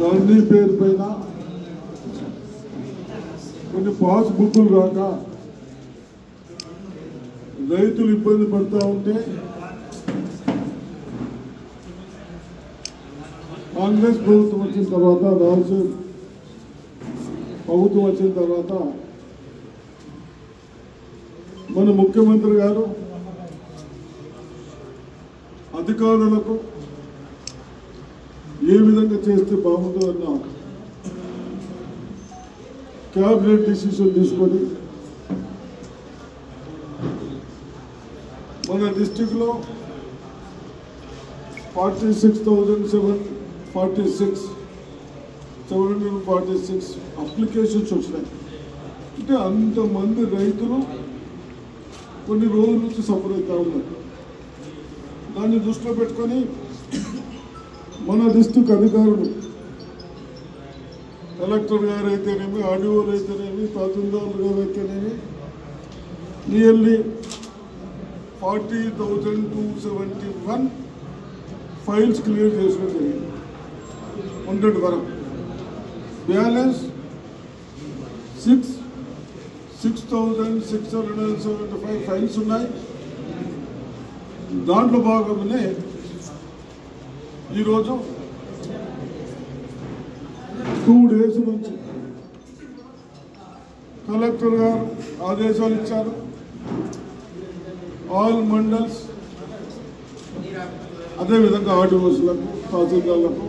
ధరణి పేరు పైన కొన్ని పాస్ బుక్కులు రాక రైతులు ఇబ్బంది పడతా ఉంటే కాంగ్రెస్ ప్రభుత్వం వచ్చిన తర్వాత రాజు ప్రభుత్వం వచ్చిన తర్వాత మన ముఖ్యమంత్రి గారు అధికారులకు ఏ విధంగా చేస్తే బాగుందో అన్న క్యాబినెట్ డిసిషన్ తీసుకొని మన డిస్టిక్లో forty six thousand seven forty six seven hundred forty six applications వచ్చినాయి అంటే అంతమంది రైతులు కొన్ని రోజుల నుంచి సఫర్ అవుతా ఉన్నారు దాన్ని దృష్టిలో పెట్టుకొని మన డిస్టిక్ అధికారులు కలెక్టర్ గారు అయితేనేమి ఆర్డీఓలు అయితేనేమి తహసీల్దార్ గారు అయితేనేమి nearly forty thousand two seventy one files clear చేసుకోవడం జరిగింది హండ్రెడ్ వరకు balance six six thousand six hundred and seventy five files ఉన్నాయి దాంట్లో భాగంగానే ఈరోజు టూ డేస్ నుంచి కలెక్టర్ గారు ఆదేశాలు ఇచ్చారు ఆల్ మండల్స్ అదేవిధంగా ఆర్డీఓస్లకు తహసీల్దార్లకు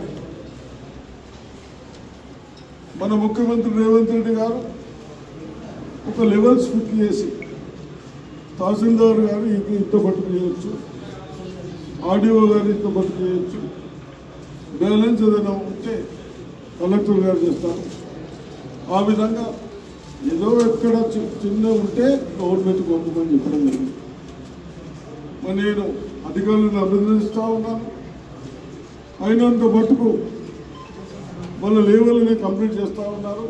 మన ముఖ్యమంత్రి రేవంత్ రెడ్డి గారు ఒక లెవెల్స్ ఫిట్ చేసి తహసీల్దార్ గారు ఇంక ఇంత పట్టు చేయొచ్చు ఆర్డీఓ గారు ఇంత పట్టు చేయొచ్చు బ్యాలెన్స్ ఏదైనా ఉంటే కలెక్టర్ గారు చేస్తారు ఆ విధంగా ఏదో ఎక్కడ చి- చిన్న ఉంటే గవర్నమెంట్ పంపమని చెప్పడం జరిగింది మరి నేను అధికారులను అభినందిస్తూ ఉన్నాను అయినంత మటుకు వాళ్ళ లేవల్ని కంప్లీట్ చేస్తూ ఉన్నారు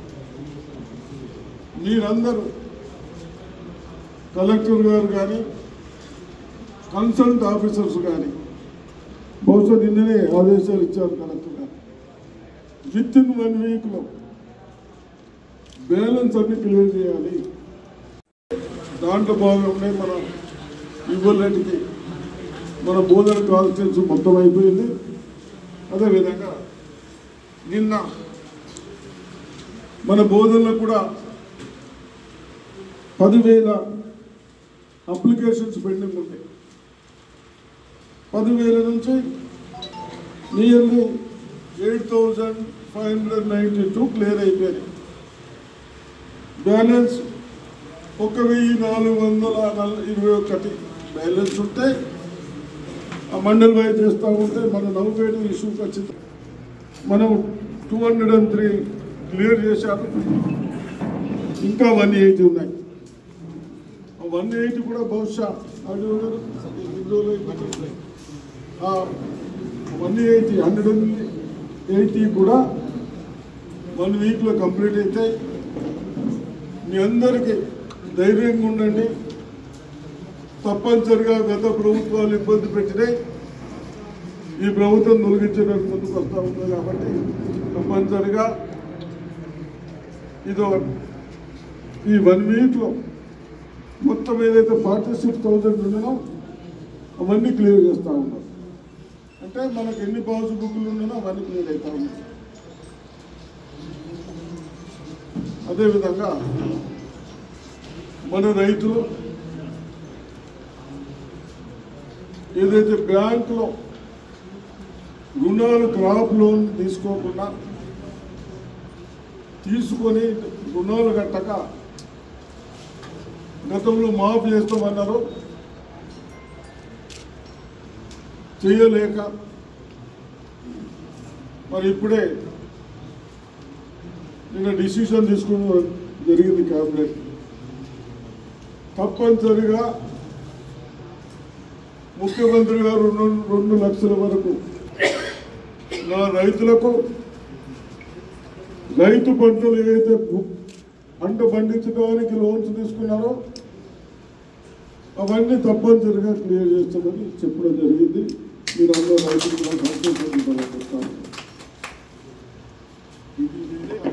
మీరందరూ కలెక్టర్ గారు కానీ కన్సల్ట్ ఆఫీసర్స్ కానీ బహుశా నిన్ననే ఆదేశాలు ఇచ్చారు కలెక్టర్ గారు విత్ ఇన్ వన్ వీక్లో బ్యాలెన్స్ అన్ని క్లియర్ చేయాలి దాంట్లో భాగంగా మన ఇవ్వలేటికి మన బోధన కాన్స్టిట్యూన్సీ మొత్తం అయిపోయింది అదేవిధంగా నిన్న మన బోధనలో కూడా పదివేల అప్లికేషన్స్ పెండింగ్ ఉంటాయి పదివేల నుంచి nearly eight thousand five hundred ninety two clear అయిపోయినాయి బ్యాలెన్స్ ఒక వెయ్యి నాలుగు వందల నల- ఇరవై ఒకటి బ్యాలెన్స్ ఉంటే ఆ మండల్ వైజ్ చేస్తూ ఉంటే మన నవ్వుపేట ఇష్యూకి వచ్చింది మనం two hundred and three clear చేశారు ఇంకా వన్ ఎయిటీ ఉన్నాయి ఆ వన్ ఎయిటీ కూడా బహుశా అది one eighty hundred and eighty కూడా వన్ వీక్లో కంప్లీట్ అయితే మీ అందరికీ ధైర్యంగా ఉండండి తప్పనిసరిగా గత ప్రభుత్వాలు ఇబ్బంది పెట్టినాయి ఈ ప్రభుత్వం తొలగించడానికి ముందుకు వస్తూ ఉంది కాబట్టి తప్పనిసరిగా ఇదో ఈ వన్ వీక్లో మొత్తం ఏదైతే ఫార్టీ సిక్స్ థౌజండ్ ఉన్నానో అవన్నీ క్లియర్ చేస్తూ ఉన్నారు అంటే మనకు ఎన్ని పాస్ బుక్లు ఉన్నానో అవన్నీ క్లియర్ అవుతా ఉన్నాయి అదేవిధంగా మన రైతులు ఏదైతే బ్యాంకులో రుణాలు క్రాప్ లోన్ తీసుకోకుండా తీసుకొని రుణాలు కట్టక గతంలో మాఫ్ చేస్తామన్నారు చేయలేక మరి ఇప్పుడే నిన్న డిసిషన్ తీసుకోవడం జరిగింది క్యాబినెట్ తప్పనిసరిగా ముఖ్యమంత్రి గారు రెండు రెండు లక్షల వరకు నా రైతులకు రైతు పంటలు ఏదైతే పు- పంట పండించడానికి లోన్స్ తీసుకున్నారో అవన్నీ తప్పనిసరిగా క్లియర్ చేస్తామని చెప్పడం జరిగింది మీరు అందరూ రైతులు కూడా సంతోషంగా చెప్తాను ఇది వేరే